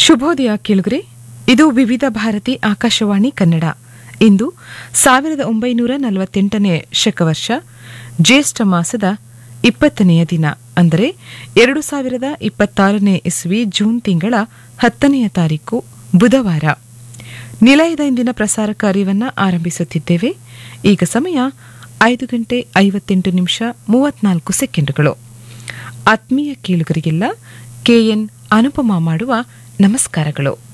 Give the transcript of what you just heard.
ಶುಭೋದಯ ಕೇಳುಗರೆ ಇದು ವಿವಿಧ ಭಾರತಿ ಆಕಾಶವಾಣಿ ಕನ್ನಡ ಇಂದು ಸಾವಿರದ ಒಂಬೈನೂರ ನಲವತ್ತೆಂಟನೇ ಶಕವರ್ಷ ಜ್ಯೇಷ್ಠ ಮಾಸದ ಇಪ್ಪತ್ತನೆಯ ದಿನ ಅಂದರೆ ಎರಡು ಸಾವಿರದ ಇಪ್ಪತ್ತಾರನೇ ಇಸ್ವಿ ಜೂನ್ ತಿಂಗಳ ಹತ್ತನೆಯ ತಾರೀಕು ಬುಧವಾರ ನಿಲಯದ ಇಂದಿನ ಪ್ರಸಾರ ಕಾರ್ಯವನ್ನು ಆರಂಭಿಸುತ್ತಿದ್ದೇವೆ ಈಗ ಸಮಯ ಐದು ಗಂಟೆ ಐವತ್ತೆಂಟು ನಿಮಿಷ ಮೂವತ್ನಾಲ್ಕು ಸೆಕೆಂಡುಗಳು ಆತ್ಮೀಯ ಕೇಳುಗರಿಗೆಲ್ಲ ಕೆಎನ್ ಅನುಪಮ ಮಾಡುವ ನಮಸ್ಕಾರಗಳು